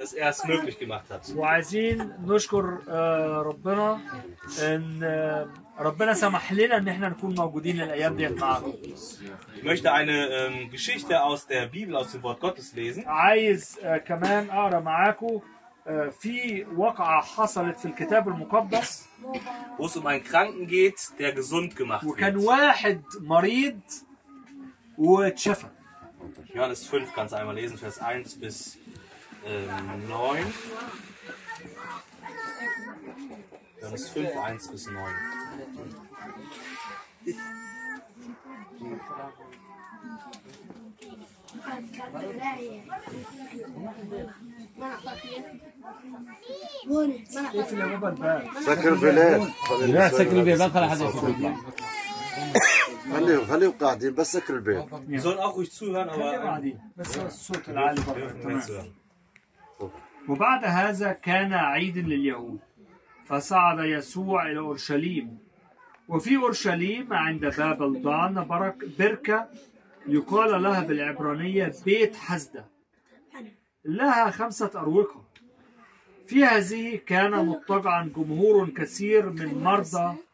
dass er es möglich gemacht hat. وعايزين نشكر آه، ربنا ان آه، ربنا سمح لنا ان احنا نكون موجودين الايام ديت معاكم Ich möchte eine ähm, Geschichte aus der Bibel, aus dem Wort Gottes lesen. عايز آه، كمان اقرا معاكم آه، في واقعه حصلت في الكتاب المقدس wo es um einen Kranken geht, der gesund gemacht وكان wird. واحد مريض واتشفى Johannes 5 kannst du einmal lesen, Vers 1 bis ähm, 9. Johannes 5, 1 bis 9. اقفل يا بابا الباب سكر البلاد لا سكر البيبان خلي حد يشوف خليهم خليهم قاعدين بس سكر البيت Wir sollen auch ruhig zuhören, خلينا aber قاعدين بس الصوت العالي wir بره dürfen تمام zuhören. وبعد هذا كان عيد لليهود فصعد يسوع إلى أورشليم وفي أورشليم عند باب الضان برك بركة يقال لها بالعبرانية بيت حزدة لها خمسة أروقة في هذه كان مضطجعا جمهور كثير من مرضى